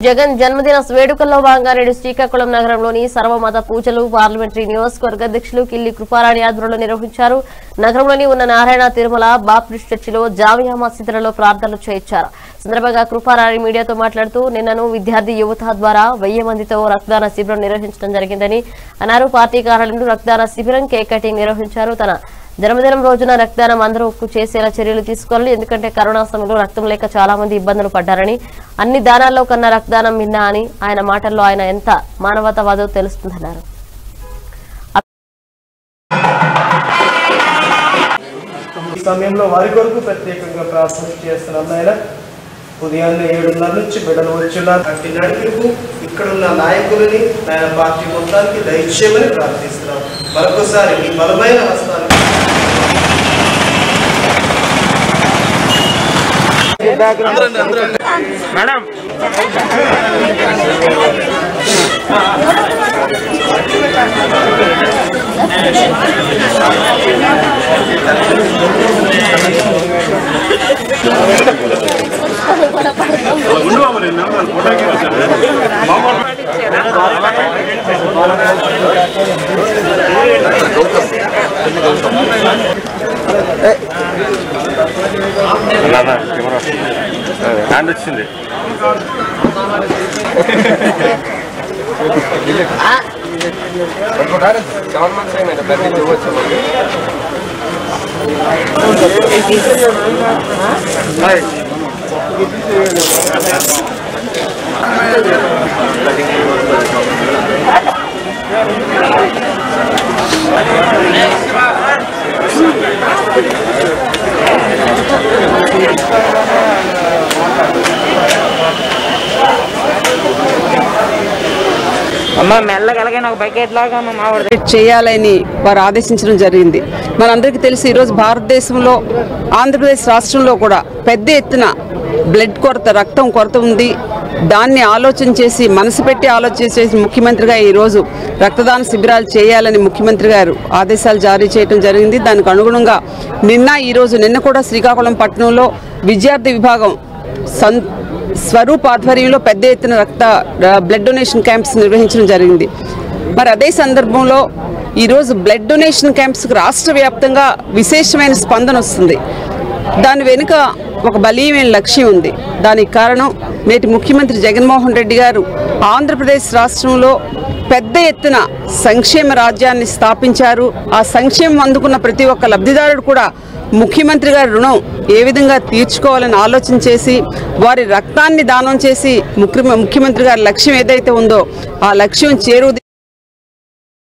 జగన్ జన్మదిన వేడుకల్లో భాగంగా నేడు శ్రీకాకుళం నగరంలోని సర్వమత పూజలు పార్లమెంటరీ నియోజకవర్గ అధ్యక్షులు కిల్లి కృపారాణి ఆధ్వర్యంలో నిర్వహించారు నగరంలోని ఉన్న నారాయణ తిరుమల బాప్టిస్ట్ చర్చిలో జామియా మసీదులలో ప్రార్థనలు చేయించారు సందర్భంగా కృపారాణి మీడియాతో మాట్లాడుతూ నిన్నను విద్యార్థి యువత ద్వారా వెయ్యి మందితో రక్తదాన శిబిరం నిర్వహించడం జరిగిందని అన్నారు పార్టీ కార్యాలయంలో రక్తదాన శిబిరం కేక్ కటింగ్ నిర్వహించారు తన జన్మదినం రోజున రక్తదానం అందరూ చేసేలా చర్యలు తీసుకోవాలి ఎందుకంటే కరోనా సమయంలో రక్తం లేక చాలా మంది ఇబ్బందులు పడ్డారని అన్ని దానాల్లో కన్నా రక్తదానం విన్నా అని ఆయన మాటల్లో ఆయన ఎంత మానవతావాదో తెలుస్తుందన్నారు ఈ సమయంలో వారి కొరకు ప్రత్యేకంగా ప్రార్థన చేస్తున్నాం నాయన ఉదయాన్నే ఏడున్నర నుంచి బిడ్డలు వచ్చున్నారు అట్టి నడిపింపు ఇక్కడున్న నాయకులని నాయన పార్టీ మొత్తానికి దయచేయమని ప్రార్థిస్తున్నాం మరొకసారి ఈ బలమైన హస్తాన్ని హ్యాండ్ వచ్చింది అమ్మ మెల్లగా ఎలాగైనా ఒక బకెట్ లాగా అమ్మ మావాడు చేయాలని వారు ఆదేశించడం జరిగింది మనందరికీ తెలిసి ఈరోజు భారతదేశంలో ఆంధ్రప్రదేశ్ రాష్ట్రంలో కూడా పెద్ద ఎత్తున బ్లడ్ కొరత రక్తం కొరత ఉంది దాన్ని ఆలోచన చేసి మనసు పెట్టి ఆలోచన చేసి ముఖ్యమంత్రిగా ఈరోజు రక్తదాన శిబిరాలు చేయాలని ముఖ్యమంత్రి గారు ఆదేశాలు జారీ చేయడం జరిగింది దానికి అనుగుణంగా నిన్న ఈరోజు నిన్న కూడా శ్రీకాకుళం పట్టణంలో విద్యార్థి విభాగం సం స్వరూప్ ఆధ్వర్యంలో పెద్ద ఎత్తున రక్త బ్లడ్ డొనేషన్ క్యాంప్స్ నిర్వహించడం జరిగింది మరి అదే సందర్భంలో ఈరోజు బ్లడ్ డొనేషన్ క్యాంప్స్కి రాష్ట్ర వ్యాప్తంగా విశేషమైన స్పందన వస్తుంది దాని వెనుక ఒక బలీయమైన లక్ష్యం ఉంది దానికి కారణం నేటి ముఖ్యమంత్రి జగన్మోహన్ రెడ్డి గారు ఆంధ్రప్రదేశ్ రాష్ట్రంలో పెద్ద ఎత్తున సంక్షేమ రాజ్యాన్ని స్థాపించారు ఆ సంక్షేమం అందుకున్న ప్రతి ఒక్క లబ్ధిదారుడు కూడా ముఖ్యమంత్రి గారి రుణం ఏ విధంగా తీర్చుకోవాలని ఆలోచన చేసి వారి రక్తాన్ని దానం చేసి ముఖ్య ముఖ్యమంత్రి గారి లక్ష్యం ఏదైతే ఉందో ఆ లక్ష్యం చేరువు